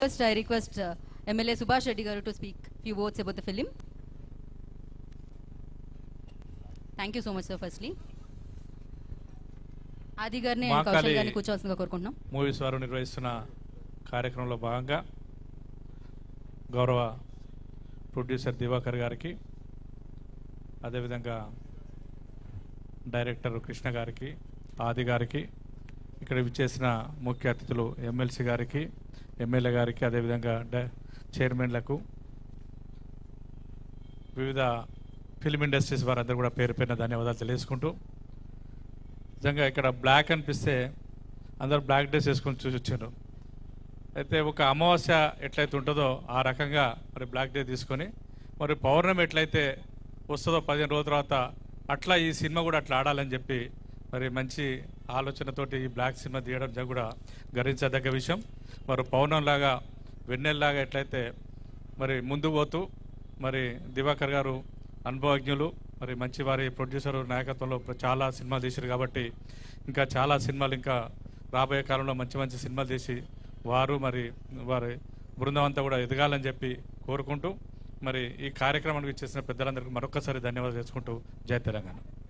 First, I request uh, MLA Subhash Reddy garu to speak few words about the film. Thank you so much sir firstly Aadi గారిని and మాకాలి- Kaushal గారిని కూర్చోవాల్సిందిగా కోరుకుంటున్నాం movies వారు నిర్వహిస్తున్న కార్యక్రమంలో భాగంగా గౌరవ ప్రొడ్యూసర్ దివాకర్ గారికి అదేవిధంగా డైరెక్టర్ కృష్ణ గారికి ఆది గారికి ఇక్కడ విచ్చేసిన ముఖ్య అతిథులు ఎమ్మెల్సీ గారికి ఎమ్మెల్యే గారికి అదేవిధంగా డ- చైర్మన్లకు వివిధ ఫిల్మ్ ఇండస్ట్రీస్ వారందరూ కూడా పేరు పేరున ధన్యవాదాలు తెలియజేసుకుంటూ నిజంగా ఇక్కడ బ్లాక్ అనిపిస్తే అందరు బ్లాక్ డ్రెస్ వేసుకొని చూసి వచ్చారు అయితే ఒక అమావాస్య ఎట్లయితే ఉంటుందో ఆ రకంగా మరి బ్లాక్ డే తీసుకొని మరి పౌర్ణమి ఎట్లయితే వస్తుందో పదిహేను రోజుల తర్వాత అట్లా ఈ సినిమా కూడా అట్లా ఆడాలని చెప్పి మరి మంచి ఆలోచనతోటి ఈ బ్లాక్ సినిమా తీయడం జ- కూడా గర్వించదగ్గ విషయం మరి పౌర్ణంలాగా వెన్నెల్లాగా ఎట్లయితే మరి ముందు పోతూ మరి దివాకర్ గారు అనుభవజ్ఞులు మరి మంచి వారి ప్రొడ్యూసర్ నాయకత్వంలో చాలా సినిమాలు తీశారు కాబట్టి ఇంకా చాలా సినిమాలు ఇంకా రాబోయే కాలంలో మంచి మంచి సినిమాలు తీసి వారు మరి వారి బృందం అంతా కూడా ఎదగాలని చెప్పి కోరుకుంటూ మరి ఈ కార్యక్రమానికి చేసిన పెద్దలందరికీ మరొకసారి ధన్యవాదాలు చేసుకుంటూ జై తెలంగాణ